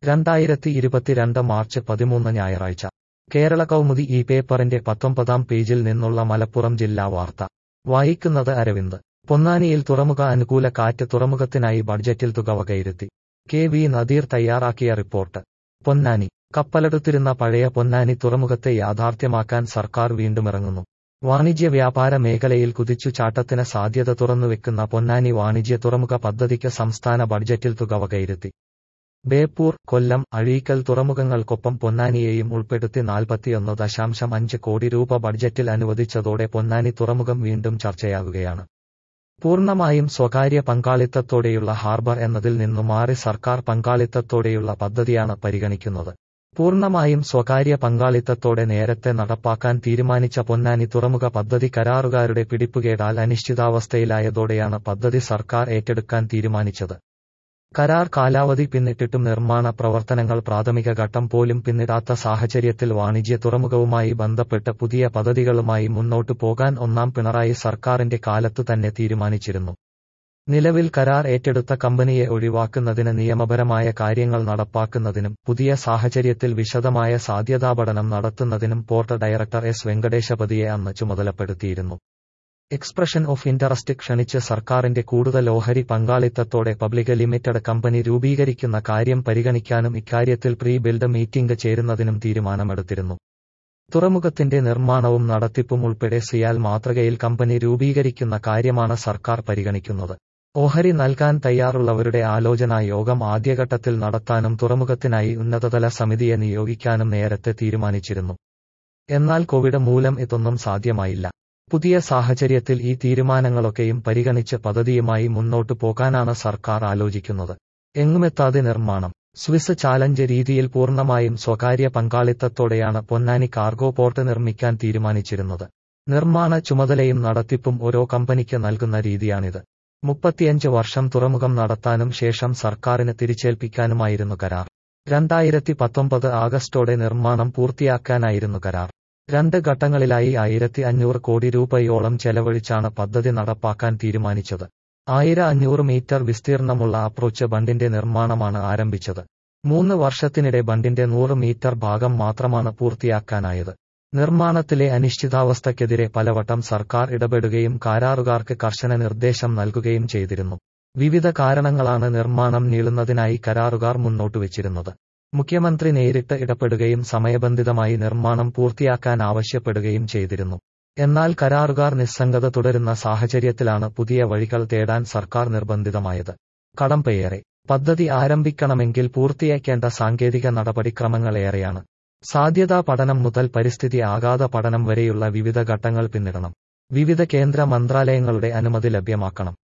രണ്ടായിരത്തി ഇരുപത്തിരണ്ട് മാർച്ച് പതിമൂന്ന് ഞായറാഴ്ച കേരള കൗമുദി ഈ പേപ്പറിന്റെ പത്തൊമ്പതാം പേജിൽ നിന്നുള്ള മലപ്പുറം ജില്ലാ വാർത്ത വായിക്കുന്നത് അരവിന്ദ് പൊന്നാനിയിൽ തുറമുഖ അനുകൂല കാറ്റ് തുറമുഖത്തിനായി ബഡ്ജറ്റിൽ തുക വകയിരുത്തി കെ വി നദീർ തയ്യാറാക്കിയ റിപ്പോർട്ട് പൊന്നാനി കപ്പലെടുത്തിരുന്ന പഴയ പൊന്നാനി തുറമുഖത്തെ യാഥാർത്ഥ്യമാക്കാൻ സർക്കാർ വീണ്ടുമിറങ്ങുന്നു വാണിജ്യ വ്യാപാര മേഖലയിൽ കുതിച്ചുചാട്ടത്തിന് സാധ്യത തുറന്നുവെക്കുന്ന പൊന്നാനി വാണിജ്യ തുറമുഖ പദ്ധതിക്ക് സംസ്ഥാന ബഡ്ജറ്റിൽ തുക വകയിരുത്തി ബേപ്പൂർ കൊല്ലം അഴീക്കൽ തുറമുഖങ്ങൾക്കൊപ്പം പൊന്നാനിയെയും ഉൾപ്പെടുത്തി നാൽപ്പത്തിയൊന്ന് ദശാംശം അഞ്ച് കോടി രൂപ ബഡ്ജറ്റിൽ അനുവദിച്ചതോടെ പൊന്നാനി തുറമുഖം വീണ്ടും ചർച്ചയാകുകയാണ് പൂർണ്ണമായും സ്വകാര്യ പങ്കാളിത്തത്തോടെയുള്ള ഹാർബർ എന്നതിൽ നിന്നു മാറി സർക്കാർ പങ്കാളിത്തത്തോടെയുള്ള പദ്ധതിയാണ് പരിഗണിക്കുന്നത് പൂർണ്ണമായും സ്വകാര്യ പങ്കാളിത്തത്തോടെ നേരത്തെ നടപ്പാക്കാൻ തീരുമാനിച്ച പൊന്നാനി തുറമുഖ പദ്ധതി കരാറുകാരുടെ പിടിപ്പുകേടാൽ അനിശ്ചിതാവസ്ഥയിലായതോടെയാണ് പദ്ധതി സർക്കാർ ഏറ്റെടുക്കാൻ തീരുമാനിച്ചത് കരാർ കാലാവധി പിന്നിട്ടിട്ടും നിർമ്മാണ പ്രവർത്തനങ്ങൾ പ്രാഥമിക ഘട്ടം പോലും പിന്നിടാത്ത സാഹചര്യത്തിൽ വാണിജ്യ തുറമുഖവുമായി ബന്ധപ്പെട്ട് പുതിയ പദ്ധതികളുമായി മുന്നോട്ടു പോകാൻ ഒന്നാം പിണറായി സർക്കാരിന്റെ കാലത്തു തന്നെ തീരുമാനിച്ചിരുന്നു നിലവിൽ കരാർ ഏറ്റെടുത്ത കമ്പനിയെ ഒഴിവാക്കുന്നതിന് നിയമപരമായ കാര്യങ്ങൾ നടപ്പാക്കുന്നതിനും പുതിയ സാഹചര്യത്തിൽ വിശദമായ സാധ്യതാപഠനം നടത്തുന്നതിനും പോർട്ട് ഡയറക്ടർ എസ് വെങ്കടേശപതിയെ അന്ന് ചുമതലപ്പെടുത്തിയിരുന്നു എക്സ്പ്രഷൻ ഓഫ് ഇൻട്രസ്റ്റ് ക്ഷണിച്ച് സർക്കാരിന്റെ കൂടുതൽ ഓഹരി പങ്കാളിത്തത്തോടെ പബ്ലിക് ലിമിറ്റഡ് കമ്പനി രൂപീകരിക്കുന്ന കാര്യം പരിഗണിക്കാനും ഇക്കാര്യത്തിൽ പ്രീ ബിൽഡ് മീറ്റിംഗ് ചേരുന്നതിനും തീരുമാനമെടുത്തിരുന്നു തുറമുഖത്തിന്റെ നിർമ്മാണവും നടത്തിപ്പും ഉൾപ്പെടെ സിയാൽ മാതൃകയിൽ കമ്പനി രൂപീകരിക്കുന്ന കാര്യമാണ് സർക്കാർ പരിഗണിക്കുന്നത് ഓഹരി നൽകാൻ തയ്യാറുള്ളവരുടെ ആലോചനാ യോഗം ആദ്യഘട്ടത്തിൽ നടത്താനും തുറമുഖത്തിനായി ഉന്നതതല സമിതിയെ നിയോഗിക്കാനും നേരത്തെ തീരുമാനിച്ചിരുന്നു എന്നാൽ കോവിഡ് മൂലം ഇതൊന്നും സാധ്യമായില്ല പുതിയ സാഹചര്യത്തിൽ ഈ തീരുമാനങ്ങളൊക്കെയും പരിഗണിച്ച് പദ്ധതിയുമായി മുന്നോട്ടു പോകാനാണ് സർക്കാർ ആലോചിക്കുന്നത് എങ്ങുമെത്താതെ നിർമ്മാണം സ്വിസ് ചാലഞ്ച് രീതിയിൽ പൂർണ്ണമായും സ്വകാര്യ പങ്കാളിത്തത്തോടെയാണ് പൊന്നാനി കാർഗോ പോർട്ട് നിർമ്മിക്കാൻ തീരുമാനിച്ചിരുന്നത് നിർമ്മാണ ചുമതലയും നടത്തിപ്പും ഓരോ കമ്പനിക്ക് നൽകുന്ന രീതിയാണിത് മുപ്പത്തിയഞ്ച് വർഷം തുറമുഖം നടത്താനും ശേഷം സർക്കാരിന് തിരിച്ചേൽപ്പിക്കാനുമായിരുന്നു കരാർ രണ്ടായിരത്തി പത്തൊമ്പത് ആഗസ്റ്റോടെ നിർമ്മാണം പൂർത്തിയാക്കാനായിരുന്നു കരാർ രണ്ട് ഘട്ടങ്ങളിലായി ആയിരത്തി അഞ്ഞൂറ് കോടി രൂപയോളം ചെലവഴിച്ചാണ് പദ്ധതി നടപ്പാക്കാൻ തീരുമാനിച്ചത് ആയിര അഞ്ഞൂറ് മീറ്റർ വിസ്തീർണമുള്ള അപ്രോച്ച് ബണ്ടിന്റെ നിർമ്മാണമാണ് ആരംഭിച്ചത് മൂന്ന് വർഷത്തിനിടെ ബണ്ടിന്റെ നൂറ് മീറ്റർ ഭാഗം മാത്രമാണ് പൂർത്തിയാക്കാനായത് നിർമ്മാണത്തിലെ അനിശ്ചിതാവസ്ഥയ്ക്കെതിരെ പലവട്ടം സർക്കാർ ഇടപെടുകയും കരാറുകാർക്ക് കർശന നിർദ്ദേശം നൽകുകയും ചെയ്തിരുന്നു വിവിധ കാരണങ്ങളാണ് നിർമ്മാണം നീളുന്നതിനായി കരാറുകാർ മുന്നോട്ടുവച്ചിരുന്നത് മുഖ്യമന്ത്രി നേരിട്ട് ഇടപെടുകയും സമയബന്ധിതമായി നിർമ്മാണം പൂർത്തിയാക്കാൻ ആവശ്യപ്പെടുകയും ചെയ്തിരുന്നു എന്നാൽ കരാറുകാർ നിസ്സംഗത തുടരുന്ന സാഹചര്യത്തിലാണ് പുതിയ വഴികൾ തേടാൻ സർക്കാർ നിർബന്ധിതമായത് കടമ്പയേറെ പദ്ധതി ആരംഭിക്കണമെങ്കിൽ പൂർത്തിയാക്കേണ്ട സാങ്കേതിക നടപടിക്രമങ്ങളേറെയാണ് സാധ്യതാ പഠനം മുതൽ പരിസ്ഥിതി ആഘാത പഠനം വരെയുള്ള വിവിധ ഘട്ടങ്ങൾ പിന്നിടണം വിവിധ കേന്ദ്ര മന്ത്രാലയങ്ങളുടെ അനുമതി ലഭ്യമാക്കണം